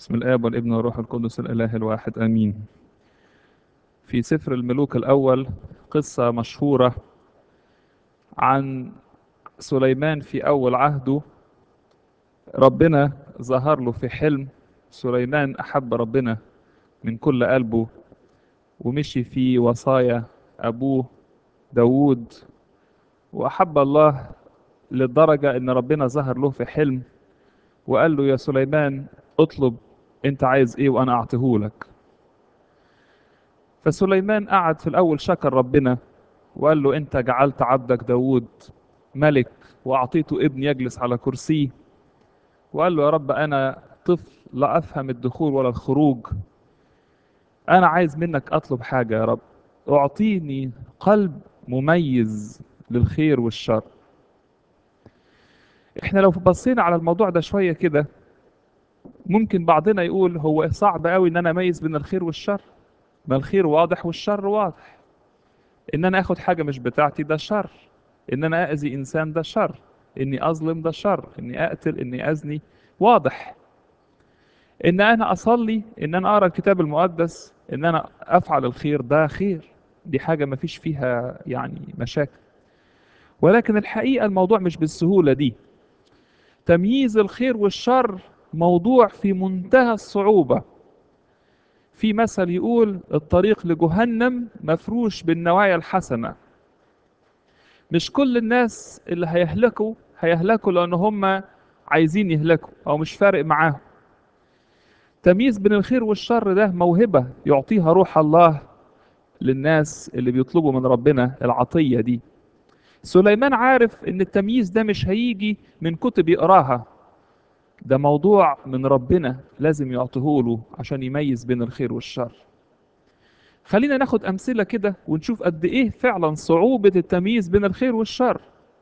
بسم الآب والابن والروح القدس الإله الواحد آمين في سفر الملوك الأول قصة مشهورة عن سليمان في أول عهده ربنا ظهر له في حلم سليمان أحب ربنا من كل قلبه ومشي في وصايا أبوه داوود وأحب الله للدرجة إن ربنا ظهر له في حلم وقال له يا سليمان اطلب انت عايز ايه وانا اعطيهولك فسليمان قعد في الاول شكر ربنا وقال له انت جعلت عبدك داود ملك واعطيته ابن يجلس على كرسيه وقال له يا رب انا طفل لا افهم الدخول ولا الخروج انا عايز منك اطلب حاجه يا رب اعطيني قلب مميز للخير والشر احنا لو بصينا على الموضوع ده شويه كده ممكن بعضنا يقول هو صعب قوي ان انا اميز بين الخير والشر ما الخير واضح والشر واضح ان انا اخد حاجه مش بتاعتي ده شر ان انا اذي انسان ده شر اني اظلم ده شر اني اقتل اني ازني واضح ان انا اصلي ان انا اقرا الكتاب المقدس ان انا افعل الخير ده خير دي حاجه ما فيش فيها يعني مشاكل ولكن الحقيقه الموضوع مش بالسهوله دي تمييز الخير والشر موضوع في منتهى الصعوبة في مثل يقول الطريق لجهنم مفروش بالنوايا الحسنة مش كل الناس اللي هيهلكوا هيهلكوا لأن هم عايزين يهلكوا أو مش فارق معاهم تمييز بين الخير والشر ده موهبة يعطيها روح الله للناس اللي بيطلبوا من ربنا العطية دي سليمان عارف ان التمييز ده مش هيجي من كتب يقراها ده موضوع من ربنا لازم يعطيهوله عشان يميز بين الخير والشر خلينا ناخد أمثلة كده ونشوف قد إيه فعلا صعوبة التمييز بين الخير والشر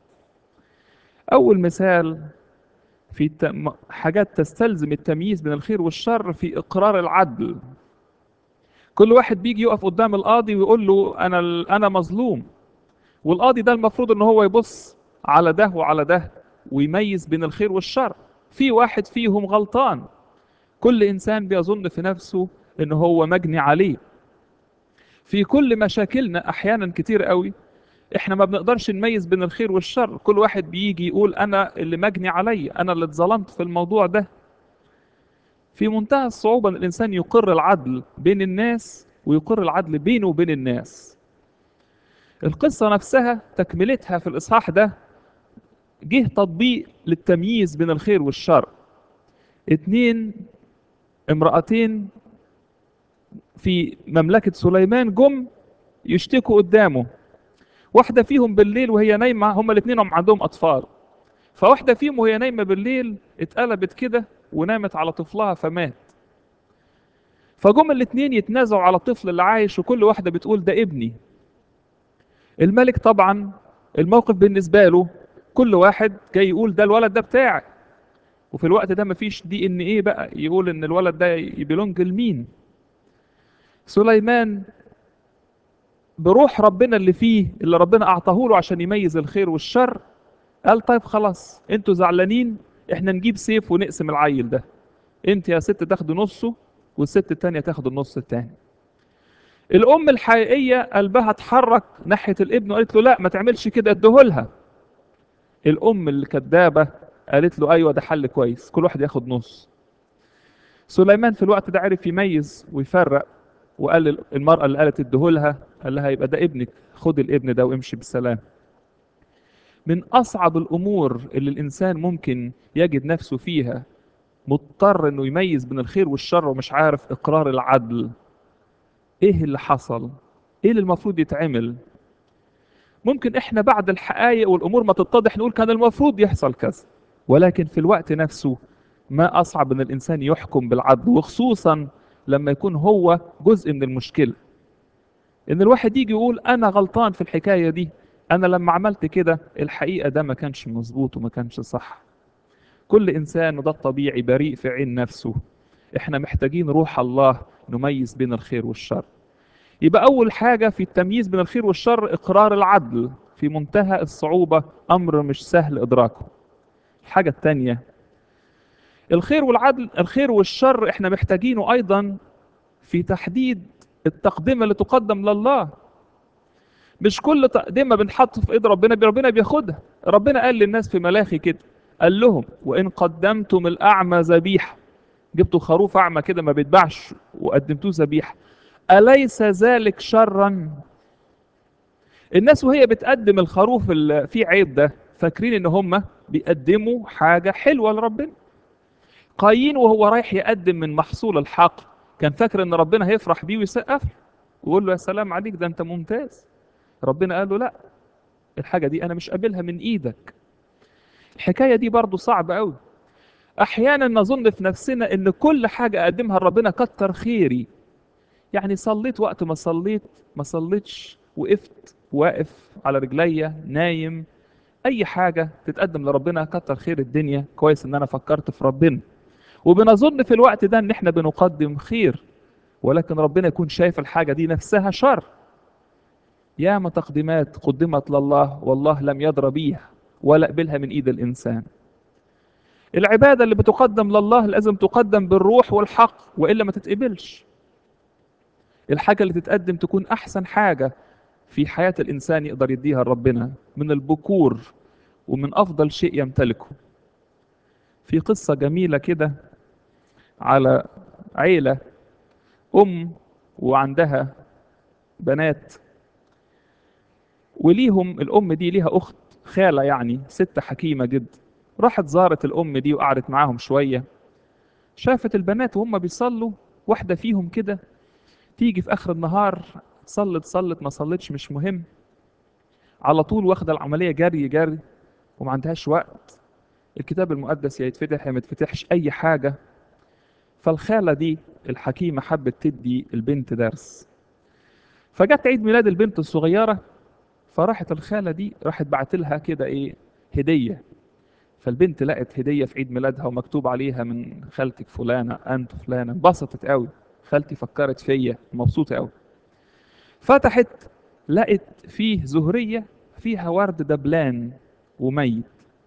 أول مثال في التم... حاجات تستلزم التمييز بين الخير والشر في إقرار العدل كل واحد بيجي يقف قدام القاضي ويقول له أنا أنا مظلوم والقاضي ده المفروض إن هو يبص على ده وعلى ده ويميز بين الخير والشر في واحد فيهم غلطان كل انسان بيظن في نفسه ان هو مجني عليه في كل مشاكلنا احيانا كتير قوي احنا ما بنقدرش نميز بين الخير والشر كل واحد بيجي يقول انا اللي مجني علي انا اللي اتظلمت في الموضوع ده في منتهى الصعوبة ان الانسان يقر العدل بين الناس ويقر العدل بينه وبين الناس القصة نفسها تكملتها في الاصحاح ده جه تطبيق للتمييز بين الخير والشر اتنين امرأتين في مملكة سليمان جم يشتكوا قدامه واحدة فيهم بالليل وهي نايمة هما الاتنين هم عندهم أطفال فواحدة فيهم وهي نايمة بالليل اتقلبت كده ونامت على طفلها فمات فجم الاتنين يتنازعوا على الطفل اللي عايش وكل واحدة بتقول ده ابني الملك طبعا الموقف بالنسبة له كل واحد جاي يقول ده الولد ده بتاعي وفي الوقت ده مفيش دي ان ايه بقى يقول ان الولد ده يبلونج لمين سليمان بروح ربنا اللي فيه اللي ربنا اعطاه له عشان يميز الخير والشر قال طيب خلاص انتوا زعلانين احنا نجيب سيف ونقسم العيل ده انت يا ست تاخد نصه والست التانية تاخد النص التاني الام الحقيقية قلبها اتحرك ناحية الابن وقالت له لا ما تعملش كده اديهولها الام الكذابه قالت له ايوه ده حل كويس كل واحد ياخد نص سليمان في الوقت ده عرف يميز ويفرق وقال المراه اللي قالت اديهولها قال لها يبقى ده ابنك خد الابن ده وامشي بالسلام من اصعب الامور اللي الانسان ممكن يجد نفسه فيها مضطر انه يميز بين الخير والشر ومش عارف اقرار العدل ايه اللي حصل ايه اللي المفروض يتعمل ممكن احنا بعد الحقائق والامور ما تتضح نقول كان المفروض يحصل كذا ولكن في الوقت نفسه ما اصعب ان الانسان يحكم بالعدل وخصوصا لما يكون هو جزء من المشكله ان الواحد يجي يقول انا غلطان في الحكايه دي انا لما عملت كده الحقيقه ده ما كانش مظبوط وما كانش صح كل انسان وده الطبيعي بريء في عين نفسه احنا محتاجين روح الله نميز بين الخير والشر يبقى أول حاجة في التمييز بين الخير والشر إقرار العدل في منتهى الصعوبة أمر مش سهل إدراكه الحاجة الثانية الخير والعدل الخير والشر احنا محتاجينه ايضا في تحديد التقدمة اللي تقدم لله مش كل تقدمة بنحط في ايد ربنا ربنا بياخدها ربنا قال للناس في ملاخي كده قال لهم وان قدمتم الاعمى ذبيحه جبتوا خروف اعمى كده ما بيتباعش وقدمتوه ذبيحه اليس ذلك شرا الناس وهي بتقدم الخروف اللي فيه عيب ده فاكرين ان هم بيقدموا حاجه حلوه لربنا قايين وهو رايح يقدم من محصول الحقل كان فاكر ان ربنا هيفرح بيه ويسقف له ويقول له يا سلام عليك ده انت ممتاز ربنا قال له لا الحاجه دي انا مش قابلها من ايدك الحكايه دي برضو صعبه قوي احيانا نظن في نفسنا ان كل حاجه اقدمها لربنا كتر خيري يعني صليت وقت ما صليت ما صليتش وقفت واقف على رجليا نايم اي حاجه تتقدم لربنا كتر خير الدنيا كويس ان انا فكرت في ربنا وبنظن في الوقت ده ان احنا بنقدم خير ولكن ربنا يكون شايف الحاجه دي نفسها شر ياما تقديمات قدمت لله والله لم يدر بيها ولا قبلها من ايد الانسان العباده اللي بتقدم لله لازم تقدم بالروح والحق والا ما تتقبلش الحاجه اللي تتقدم تكون احسن حاجه في حياه الانسان يقدر يديها لربنا من البكور ومن افضل شيء يمتلكه في قصه جميله كده على عيله ام وعندها بنات وليهم الام دي ليها اخت خاله يعني ست حكيمه جدا راحت زارت الام دي وقعدت معاهم شويه شافت البنات وهم بيصلوا واحده فيهم كده تيجي في اخر النهار صلت صلت ما صلتش مش مهم على طول واخده العمليه جري جري وما عندهاش وقت الكتاب المقدس يا يتفتح يا ما يتفتحش اي حاجه فالخاله دي الحكيمه حبت تدي البنت درس فجت عيد ميلاد البنت الصغيره فراحت الخاله دي راحت بعت لها كده ايه هديه فالبنت لقت هديه في عيد ميلادها ومكتوب عليها من خالتك فلانه انت فلانه انبسطت قوي خالتي فكرت فيا مبسوطه قوي فتحت لقت فيه زهريه فيها ورد دبلان وميت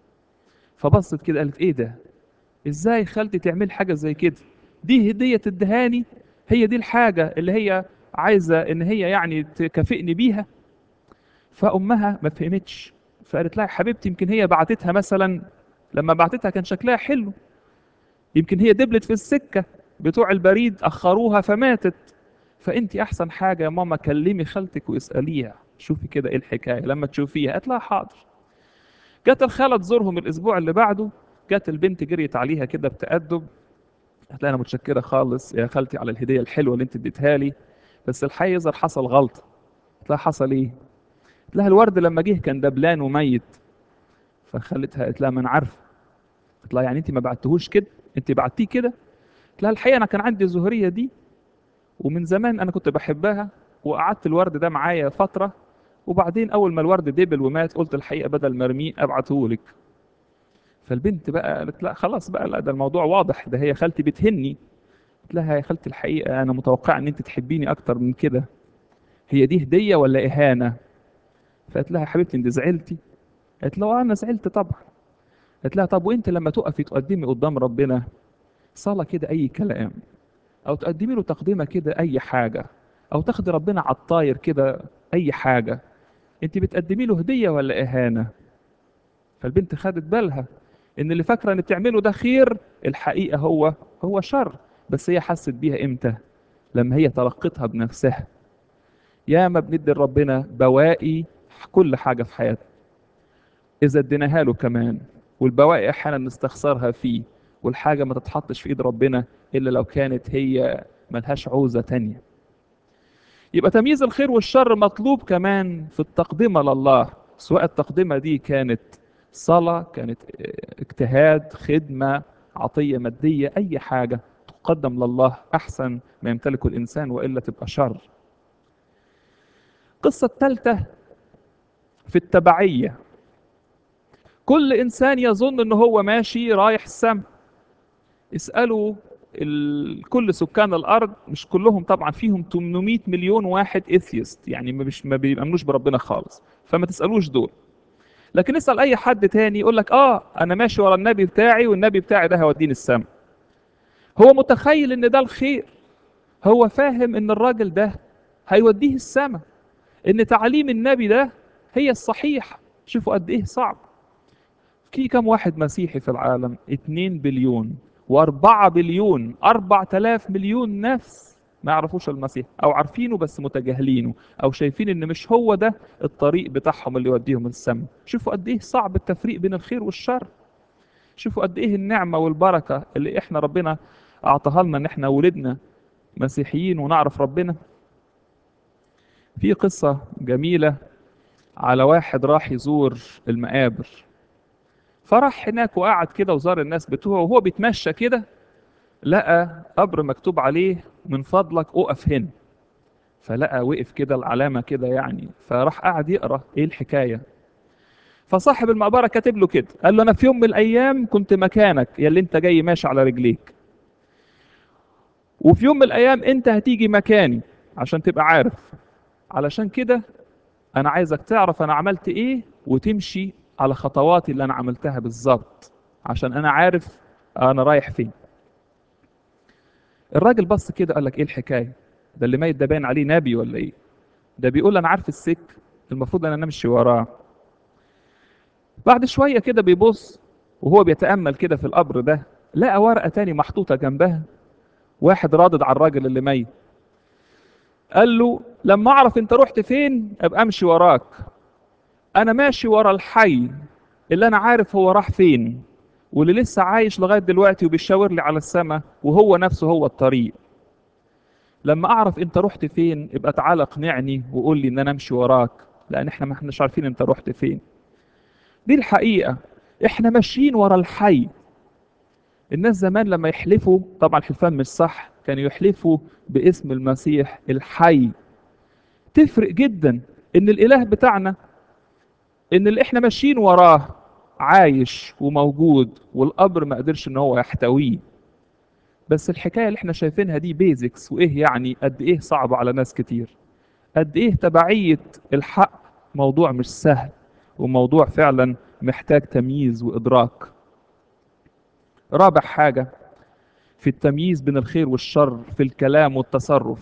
فبصت كده قالت ايه ده ازاي خالتي تعمل حاجه زي كده دي هديه تدهاني هي دي الحاجه اللي هي عايزه ان هي يعني تكافئني بيها فامها ما فهمتش فقالت لها يا حبيبتي يمكن هي بعتتها مثلا لما بعتتها كان شكلها حلو يمكن هي دبلت في السكه بتوع البريد اخروها فماتت فانت احسن حاجه يا ماما كلمي خالتك واساليها شوفي كده ايه الحكايه لما تشوفيها قالت لها حاضر جت الخاله تزورهم الاسبوع اللي بعده جت البنت جريت عليها كده بتأدب قالت لها انا متشكره خالص يا خالتي على الهديه الحلوه اللي انت اديتها لي بس الحقيقه يظهر حصل غلطه قالت لها حصل ايه قالت لها الورد لما جه كان دبلان وميت فخلتها قالت لها ما انا عارفه قالت لها يعني انت ما بعتهوش كده انت بعتيه كده قالت لها الحقيقه انا كان عندي الزهريه دي ومن زمان انا كنت بحبها وقعدت الورد ده معايا فتره وبعدين اول ما الورد دبل ومات قلت الحقيقه بدل ما ارميه ابعته لك فالبنت بقى قالت لا خلاص بقى لا ده الموضوع واضح ده هي خالتي بتهني قلت لها يا خالتي الحقيقه انا متوقع ان انت تحبيني اكتر من كده هي دي هديه ولا اهانه فقالت لها يا حبيبتي انت زعلتي قالت له انا زعلت طبعا قالت لها طب وانت لما تقفي تقدمي قدام ربنا صلاه كده اي كلام او تقدمي له تقديمه كده اي حاجه او تاخدي ربنا على الطاير كده اي حاجه انت بتقدمي له هديه ولا اهانه فالبنت خدت بالها ان اللي فاكره ان بتعمله ده خير الحقيقه هو هو شر بس هي حست بيها امتى لما هي تلقتها بنفسها يا ما بندي لربنا بواقي كل حاجه في حياتنا اذا اديناها له كمان والبواقي احيانا نستخسرها فيه والحاجه ما تتحطش في ايد ربنا الا لو كانت هي ملهاش عوزه تانية يبقى تمييز الخير والشر مطلوب كمان في التقدمه لله سواء التقدمه دي كانت صلاه كانت اجتهاد خدمه عطيه ماديه اي حاجه تقدم لله احسن ما يمتلكه الانسان والا تبقى شر القصه الثالثه في التبعيه كل انسان يظن ان هو ماشي رايح السما اسالوا ال... كل سكان الارض مش كلهم طبعا فيهم 800 مليون واحد اثيست يعني ما مش ما بيؤمنوش بربنا خالص فما تسالوش دول لكن اسال اي حد تاني يقول لك اه انا ماشي ورا النبي بتاعي والنبي بتاعي ده هيوديني السما هو متخيل ان ده الخير هو فاهم ان الراجل ده هيوديه السماء ان تعليم النبي ده هي الصحيح شوفوا قد ايه صعب في كم واحد مسيحي في العالم 2 بليون و4 بليون 4000 مليون نفس ما يعرفوش المسيح او عارفينه بس متجاهلينه او شايفين ان مش هو ده الطريق بتاعهم اللي يوديهم السماء شوفوا قد ايه صعب التفريق بين الخير والشر شوفوا قد ايه النعمه والبركه اللي احنا ربنا اعطاها لنا ان احنا ولدنا مسيحيين ونعرف ربنا في قصه جميله على واحد راح يزور المقابر فراح هناك وقعد كده وزار الناس بتوعه وهو بيتمشى كده لقى قبر مكتوب عليه من فضلك اقف هنا فلقى وقف كده العلامة كده يعني فراح قعد يقرأ ايه الحكاية فصاحب المقبرة كاتب له كده قال له انا في يوم من الايام كنت مكانك يا اللي انت جاي ماشي على رجليك وفي يوم من الايام انت هتيجي مكاني عشان تبقى عارف علشان كده انا عايزك تعرف انا عملت ايه وتمشي على خطواتي اللي انا عملتها بالظبط عشان انا عارف انا رايح فين الراجل بص كده قال لك ايه الحكايه ده اللي ميت ده باين عليه نبي ولا ايه ده بيقول انا عارف السك المفروض انا نمشي وراه بعد شويه كده بيبص وهو بيتامل كده في القبر ده لقى ورقه تاني محطوطه جنبها واحد رادد على الراجل اللي ميت قال له لما اعرف انت رحت فين ابقى امشي وراك انا ماشي ورا الحي اللي انا عارف هو راح فين واللي لسه عايش لغايه دلوقتي وبيشاور لي على السماء وهو نفسه هو الطريق لما اعرف انت رحت فين ابقى تعالى اقنعني وقول لي ان انا امشي وراك لان احنا ما احناش عارفين انت رحت فين دي الحقيقه احنا ماشيين ورا الحي الناس زمان لما يحلفوا طبعا الحلفان مش صح كانوا يحلفوا باسم المسيح الحي تفرق جدا ان الاله بتاعنا ان اللي احنا ماشيين وراه عايش وموجود والقبر ما قدرش ان هو يحتويه بس الحكايه اللي احنا شايفينها دي بيزكس وايه يعني قد ايه صعبه على ناس كتير قد ايه تبعيه الحق موضوع مش سهل وموضوع فعلا محتاج تمييز وادراك رابع حاجه في التمييز بين الخير والشر في الكلام والتصرف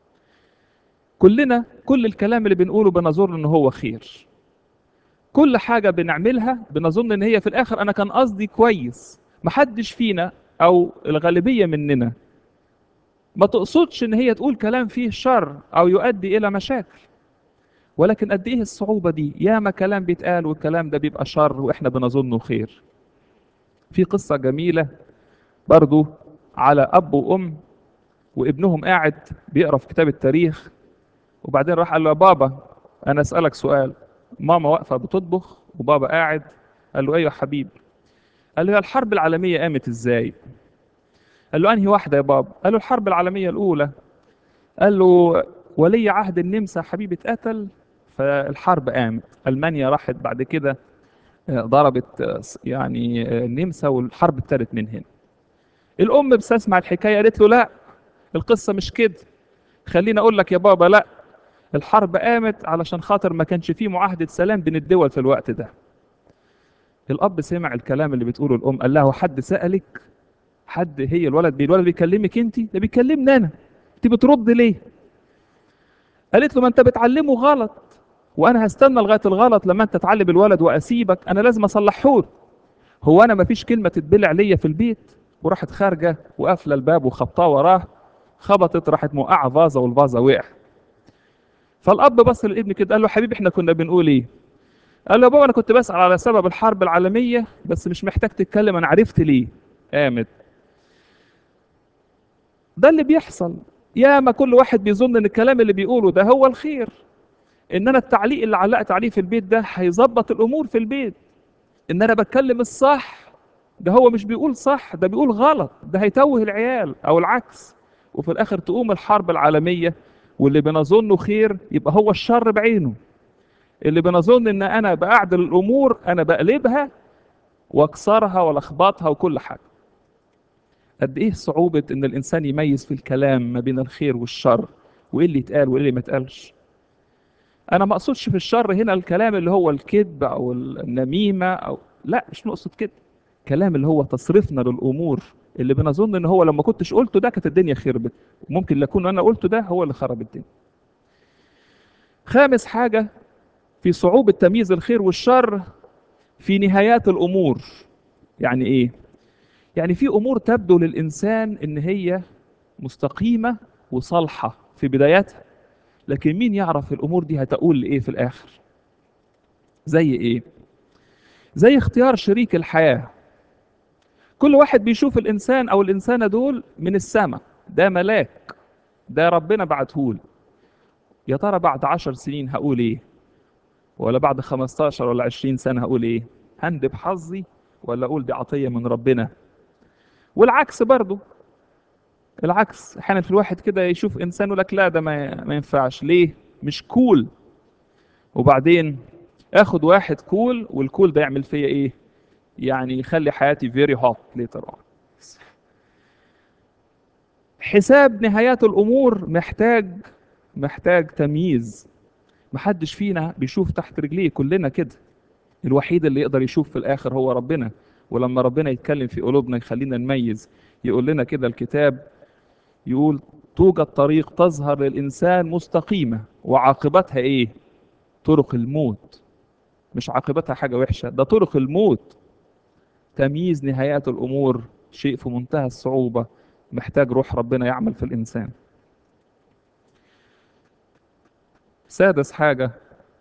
كلنا كل الكلام اللي بنقوله بنظن ان هو خير كل حاجة بنعملها بنظن ان هي في الاخر انا كان قصدي كويس محدش فينا او الغالبية مننا ما تقصدش ان هي تقول كلام فيه شر او يؤدي الى مشاكل ولكن قد ايه الصعوبة دي ياما كلام بيتقال والكلام ده بيبقى شر واحنا بنظنه خير في قصة جميلة برضو على اب وام وابنهم قاعد بيقرا في كتاب التاريخ وبعدين راح قال له يا بابا انا اسالك سؤال ماما واقفه بتطبخ وبابا قاعد قال له ايوه يا حبيبي قال له هي الحرب العالميه قامت ازاي قال له انهي واحده يا بابا قال له الحرب العالميه الاولى قال له ولي عهد النمسا حبيبي اتقتل فالحرب قامت المانيا راحت بعد كده ضربت يعني النمسا والحرب ابتدت من هنا الام بس اسمع الحكايه قالت له لا القصه مش كده خليني اقول لك يا بابا لا الحرب قامت علشان خاطر ما كانش فيه معاهدة سلام بين الدول في الوقت ده الأب سمع الكلام اللي بتقوله الأم قال لها حد سألك حد هي الولد بي الولد بيكلمك انت ده بيكلمني انا انت بترد ليه قالت له ما انت بتعلمه غلط وانا هستنى لغايه الغلط لما انت تعلم الولد واسيبك انا لازم اصلحه هو انا ما فيش كلمه تتبلع ليا في البيت وراحت خارجه وقافله الباب وخبطاه وراه خبطت راحت موقعه فازه والفازه وقع فالاب بص للابن كده قال له حبيبي احنا كنا بنقول ايه قال له يا بابا انا كنت بسال على سبب الحرب العالميه بس مش محتاج تتكلم انا عرفت ليه قامت ده اللي بيحصل ياما كل واحد بيظن ان الكلام اللي بيقوله ده هو الخير ان انا التعليق اللي علقت عليه في البيت ده هيظبط الامور في البيت ان انا بتكلم الصح ده هو مش بيقول صح ده بيقول غلط ده هيتوه العيال او العكس وفي الاخر تقوم الحرب العالميه واللي بنظنه خير يبقى هو الشر بعينه اللي بنظن ان انا بعدل الامور انا بقلبها واكسرها والخبطها وكل حاجه قد ايه صعوبه ان الانسان يميز في الكلام ما بين الخير والشر وايه اللي يتقال وايه اللي ما يتقالش انا ما اقصدش في الشر هنا الكلام اللي هو الكذب او النميمه او لا مش نقصد كده كلام اللي هو تصريفنا للامور اللي بنظن ان هو لما كنتش قلته ده كانت الدنيا خربت ممكن يكون انا قلته ده هو اللي خرب الدنيا خامس حاجة في صعوبة تمييز الخير والشر في نهايات الأمور يعني إيه؟ يعني في أمور تبدو للإنسان إن هي مستقيمة وصالحة في بدايتها لكن مين يعرف الأمور دي هتقول لإيه في الآخر؟ زي إيه؟ زي اختيار شريك الحياة كل واحد بيشوف الإنسان أو الإنسانة دول من السماء ده ملاك ده ربنا بعتهولي يا ترى بعد عشر سنين هقول ايه ولا بعد 15 ولا 20 سنة هقول ايه هندب حظي ولا اقول دي عطية من ربنا والعكس برضو العكس احيانا في الواحد كده يشوف انسان يقول لك لا ده ما, ما ينفعش ليه مش كول وبعدين اخد واحد كول والكول ده يعمل فيا ايه يعني يخلي حياتي فيري هوت ليتر اون حساب نهايات الامور محتاج محتاج تمييز محدش فينا بيشوف تحت رجليه كلنا كده الوحيد اللي يقدر يشوف في الاخر هو ربنا ولما ربنا يتكلم في قلوبنا يخلينا نميز يقول لنا كده الكتاب يقول توجد طريق تظهر للانسان مستقيمه وعاقبتها ايه طرق الموت مش عاقبتها حاجه وحشه ده طرق الموت تمييز نهايات الامور شيء في منتهى الصعوبه محتاج روح ربنا يعمل في الانسان سادس حاجة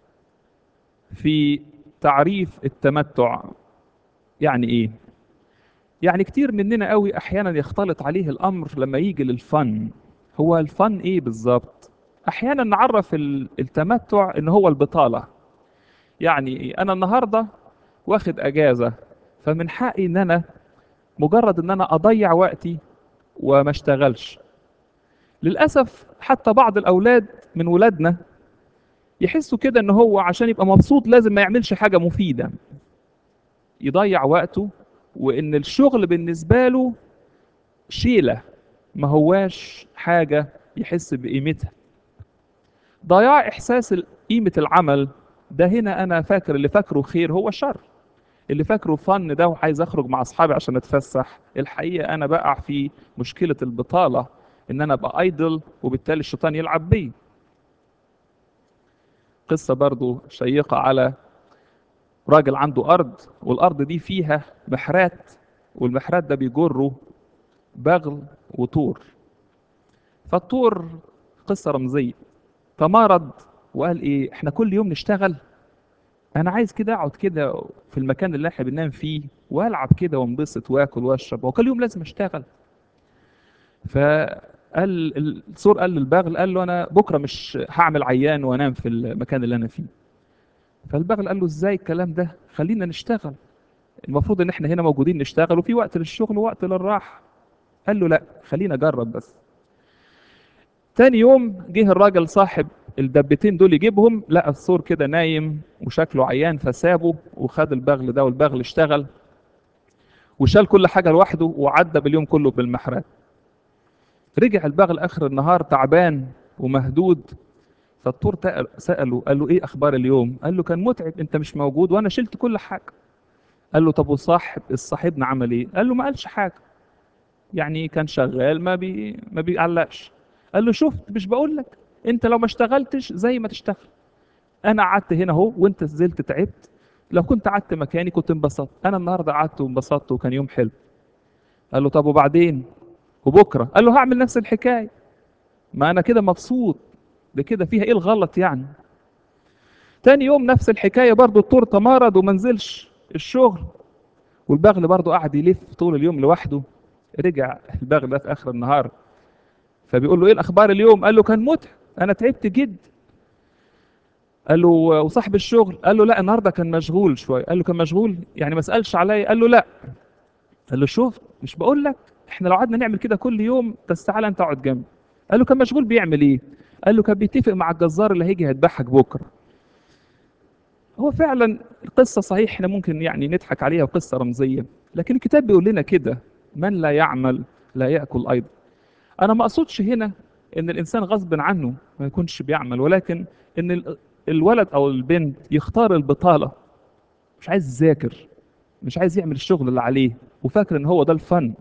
في تعريف التمتع يعني ايه يعني كتير مننا قوي احيانا يختلط عليه الامر لما يجي للفن هو الفن ايه بالظبط احيانا نعرف التمتع ان هو البطالة يعني انا النهاردة واخد اجازة فمن حقي ان انا مجرد ان انا اضيع وقتي وما اشتغلش للاسف حتى بعض الاولاد من ولادنا يحسوا كده ان هو عشان يبقى مبسوط لازم ما يعملش حاجة مفيدة يضيع وقته وان الشغل بالنسبة له شيلة ما هواش حاجة يحس بقيمتها ضياع احساس قيمة العمل ده هنا انا فاكر اللي فاكره خير هو شر اللي فاكره فن ده وعايز اخرج مع اصحابي عشان اتفسح الحقيقة انا بقع في مشكلة البطالة ان انا ابقى ايدل وبالتالي الشيطان يلعب بيه قصة برضو شيقة على راجل عنده أرض والأرض دي فيها محرات والمحرات ده بيجروا بغل وطور فالطور قصة رمزية تمارض وقال إيه إحنا كل يوم نشتغل أنا عايز كده أقعد كده في المكان اللي إحنا بننام فيه وألعب كده وانبسط وآكل وأشرب وكل يوم لازم أشتغل فقال الثور قال للبغل قال له انا بكره مش هعمل عيان وانام في المكان اللي انا فيه فالبغل قال له ازاي الكلام ده خلينا نشتغل المفروض ان احنا هنا موجودين نشتغل وفي وقت للشغل ووقت للراحه قال له لا خلينا اجرب بس تاني يوم جه الراجل صاحب الدبتين دول يجيبهم لقى الثور كده نايم وشكله عيان فسابه وخد البغل ده والبغل اشتغل وشال كل حاجه لوحده وعدى باليوم كله بالمحرات رجع البغل اخر النهار تعبان ومهدود فالطور ساله قال له ايه اخبار اليوم قال له كان متعب انت مش موجود وانا شلت كل حاجه قال له طب وصاحب الصاحبنا عمل ايه قال له ما قالش حاجه يعني كان شغال ما بي ما بيعلقش قال له شفت مش بقول لك انت لو ما اشتغلتش زي ما تشتغل انا قعدت هنا اهو وانت نزلت تعبت لو كنت قعدت مكاني كنت انبسطت انا النهارده قعدت وانبسطت وكان يوم حلو قال له طب وبعدين وبكره قال له هعمل نفس الحكايه ما انا كده مبسوط ده كده فيها ايه الغلط يعني تاني يوم نفس الحكايه برضو الطور تمرض وما نزلش الشغل والبغل برضو قعد يلف طول اليوم لوحده رجع البغل ده في اخر النهار فبيقول له ايه الاخبار اليوم قال له كان متعب انا تعبت جدا قال له وصاحب الشغل قال له لا النهارده كان مشغول شويه قال له كان مشغول يعني ما سالش عليا قال له لا قال له شوف مش بقول لك احنا لو قعدنا نعمل كده كل يوم بس تعالى انت اقعد جنبي قال له كان مشغول بيعمل ايه قال له كان بيتفق مع الجزار اللي هيجي هيذبحك بكره هو فعلا القصة صحيح احنا ممكن يعني نضحك عليها قصة رمزية لكن الكتاب بيقول لنا كده من لا يعمل لا يأكل أيضا أنا ما أقصدش هنا إن الإنسان غصب عنه ما يكونش بيعمل ولكن إن الولد أو البنت يختار البطالة مش عايز يذاكر مش عايز يعمل الشغل اللي عليه وفاكر إن هو ده الفن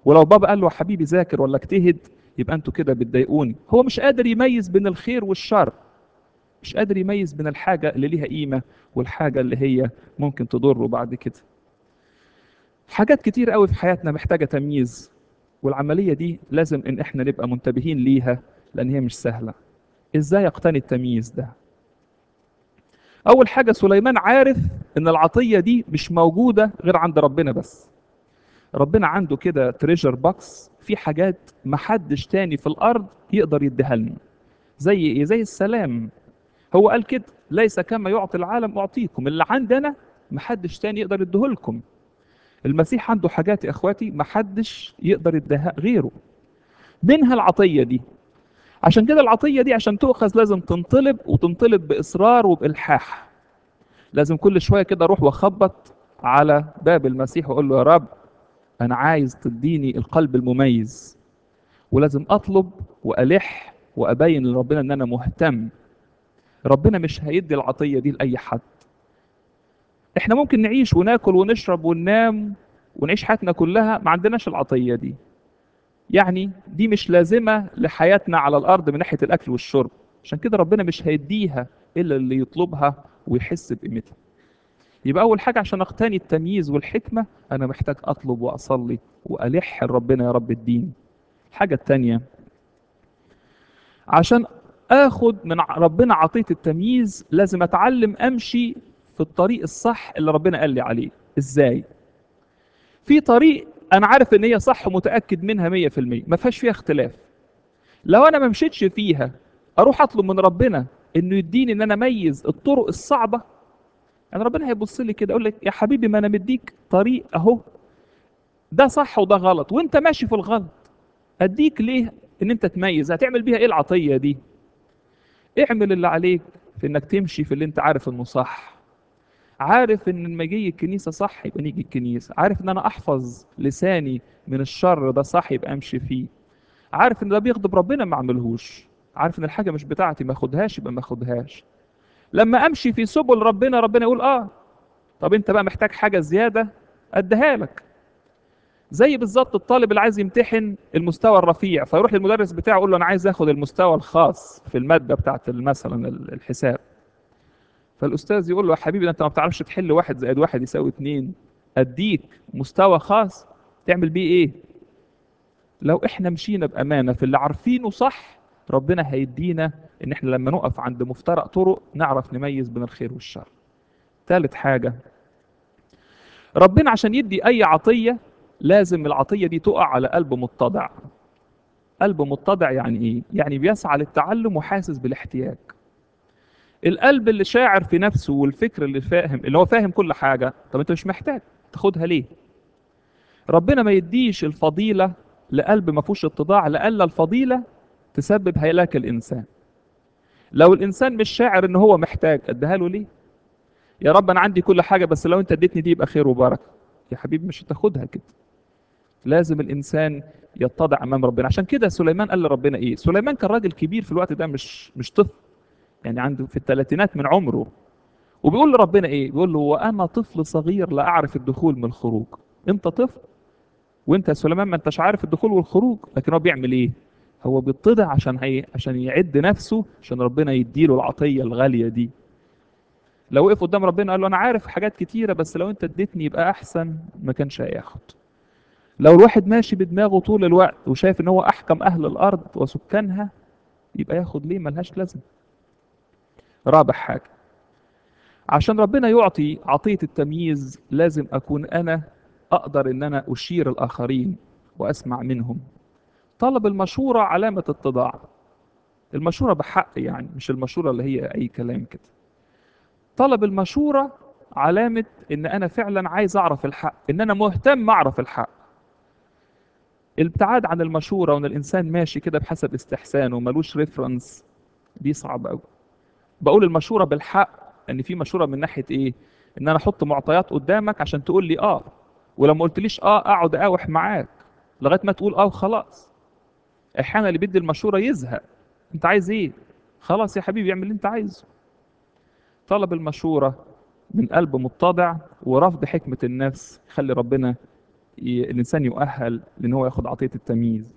ولو بابا قال له يا حبيبي ذاكر ولا اجتهد يبقى انتوا كده بتضايقوني هو مش قادر يميز بين الخير والشر مش قادر يميز بين الحاجة اللي ليها قيمة والحاجة اللي هي ممكن تضره بعد كده حاجات كتير قوي في حياتنا محتاجة تمييز والعملية دي لازم ان احنا نبقى منتبهين ليها لان هي مش سهلة ازاي اقتني التمييز ده اول حاجة سليمان عارف ان العطية دي مش موجودة غير عند ربنا بس ربنا عنده كده تريجر باكس في حاجات محدش تاني في الارض يقدر يديها لنا زي ايه زي السلام هو قال كده ليس كما يعطي العالم اعطيكم اللي عندنا محدش تاني يقدر يديهولكم المسيح عنده حاجات يا اخواتي محدش يقدر يديها غيره منها العطيه دي عشان كده العطيه دي عشان تؤخذ لازم تنطلب وتنطلب باصرار وبالحاح لازم كل شويه كده اروح واخبط على باب المسيح واقول له يا رب انا عايز تديني القلب المميز ولازم اطلب والح وابين لربنا ان انا مهتم ربنا مش هيدي العطيه دي لاي حد احنا ممكن نعيش وناكل ونشرب وننام ونعيش حياتنا كلها ما عندناش العطيه دي يعني دي مش لازمه لحياتنا على الارض من ناحيه الاكل والشرب عشان كده ربنا مش هيديها الا اللي يطلبها ويحس بقيمتها يبقى اول حاجه عشان اقتني التمييز والحكمه انا محتاج اطلب واصلي والح لربنا يا رب الدين الحاجه الثانيه عشان اخد من ربنا عطيه التمييز لازم اتعلم امشي في الطريق الصح اللي ربنا قال لي عليه ازاي في طريق انا عارف ان هي صح ومتاكد منها 100% ما فيهاش فيها اختلاف لو انا ما مشيتش فيها اروح اطلب من ربنا انه يديني ان انا اميز الطرق الصعبه يعني ربنا هيبص لي كده يقول لك يا حبيبي ما انا مديك طريق اهو ده صح وده غلط وانت ماشي في الغلط اديك ليه ان انت تميز هتعمل بيها ايه العطيه دي اعمل اللي عليك في انك تمشي في اللي انت عارف انه صح عارف ان لما اجي الكنيسه صح يبقى نيجي الكنيسه عارف ان انا احفظ لساني من الشر ده صح يبقى امشي فيه عارف ان ده بيغضب ربنا ما اعملهوش عارف ان الحاجه مش بتاعتي ما اخدهاش يبقى ما اخدهاش لما امشي في سبل ربنا ربنا يقول اه طب انت بقى محتاج حاجه زياده اديها لك زي بالظبط الطالب اللي عايز يمتحن المستوى الرفيع فيروح للمدرس بتاعه يقول له انا عايز اخد المستوى الخاص في الماده بتاعت مثلا الحساب فالاستاذ يقول له يا حبيبي انت ما بتعرفش تحل واحد زائد واحد يساوي اتنين اديك مستوى خاص تعمل بيه ايه لو احنا مشينا بامانه في اللي عارفينه صح ربنا هيدينا ان احنا لما نقف عند مفترق طرق نعرف نميز بين الخير والشر ثالث حاجه ربنا عشان يدي اي عطيه لازم العطيه دي تقع على قلب متضع قلب متضع يعني ايه يعني بيسعى للتعلم وحاسس بالاحتياج القلب اللي شاعر في نفسه والفكر اللي فاهم اللي هو فاهم كل حاجه طب انت مش محتاج تاخدها ليه ربنا ما يديش الفضيله لقلب ما فيهوش اتضاع لألا الفضيله تسبب هلاك الانسان لو الانسان مش شاعر ان هو محتاج اديها له ليه يا رب انا عندي كل حاجه بس لو انت اديتني دي يبقى خير وبركه يا حبيبي مش هتاخدها كده لازم الانسان يتضع امام ربنا عشان كده سليمان قال لربنا ايه سليمان كان راجل كبير في الوقت ده مش مش طفل يعني عنده في الثلاثينات من عمره وبيقول لربنا ايه بيقول له وانا طفل صغير لا اعرف الدخول من الخروج انت طفل وانت يا سليمان ما انتش عارف الدخول والخروج لكن هو بيعمل ايه هو بيتضع عشان هي عشان يعد نفسه عشان ربنا يديله العطيه الغاليه دي لو وقف قدام ربنا قال له انا عارف حاجات كتيره بس لو انت اديتني يبقى احسن ما كانش هياخد لو الواحد ماشي بدماغه طول الوقت وشايف ان هو احكم اهل الارض وسكانها يبقى ياخد ليه ملهاش لازمه رابع حاجه عشان ربنا يعطي عطيه التمييز لازم اكون انا اقدر ان انا اشير الاخرين واسمع منهم طلب المشوره علامه اتضاع المشوره بحق يعني مش المشوره اللي هي اي كلام كده طلب المشوره علامه ان انا فعلا عايز اعرف الحق ان انا مهتم اعرف الحق الابتعاد عن المشوره وان الانسان ماشي كده بحسب استحسانه ملوش ريفرنس دي صعب قوي بقول المشوره بالحق ان في مشوره من ناحيه ايه ان انا احط معطيات قدامك عشان تقول لي اه ولما قلتليش اه اقعد اقاوح معاك لغايه ما تقول اه وخلاص احيانا اللي بيدي المشوره يزهق انت عايز ايه خلاص يا حبيبي اعمل اللي انت عايزه طلب المشوره من قلب متضع ورفض حكمه النفس خلي ربنا ي- الإنسان يؤهل لأن هو ياخد عطية التمييز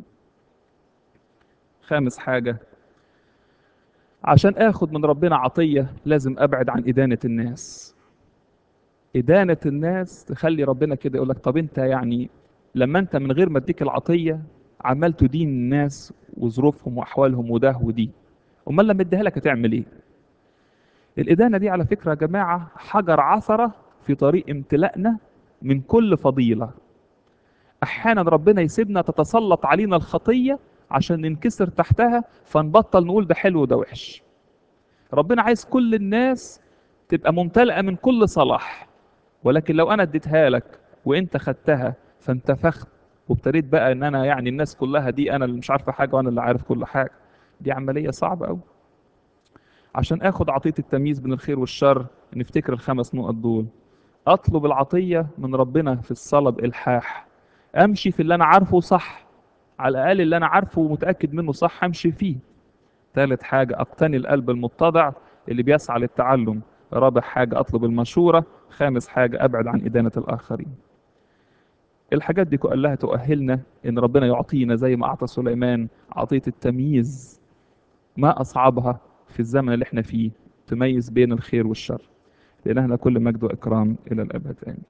خامس حاجة عشان آخد من ربنا عطية لازم أبعد عن إدانة الناس إدانة الناس تخلي ربنا كده يقول لك طب أنت يعني لما أنت من غير ما أديك العطية عمال تدين الناس وظروفهم وأحوالهم وده ودي أمال لما أديها لك هتعمل إيه؟ الإدانة دي على فكرة يا جماعة حجر عثرة في طريق امتلاءنا من كل فضيلة أحيانا ربنا يسيبنا تتسلط علينا الخطية عشان ننكسر تحتها فنبطل نقول ده حلو وده وحش ربنا عايز كل الناس تبقى ممتلئة من كل صلاح ولكن لو أنا اديتها لك وأنت خدتها فانتفخت وابتديت بقى ان انا يعني الناس كلها دي انا اللي مش عارفه حاجه وانا اللي عارف كل حاجه دي عمليه صعبه قوي عشان اخد عطيه التمييز بين الخير والشر نفتكر الخمس نقط دول اطلب العطيه من ربنا في الصلاه بالحاح امشي في اللي انا عارفه صح على الاقل اللي انا عارفه ومتاكد منه صح امشي فيه ثالث حاجه اقتني القلب المتضع اللي بيسعى للتعلم رابع حاجه اطلب المشوره خامس حاجه ابعد عن ادانه الاخرين الحاجات دي كلها تؤهلنا ان ربنا يعطينا زي ما اعطى سليمان عطيه التمييز ما اصعبها في الزمن اللي احنا فيه تميز بين الخير والشر لإلهنا كل مجد واكرام الى الابد امين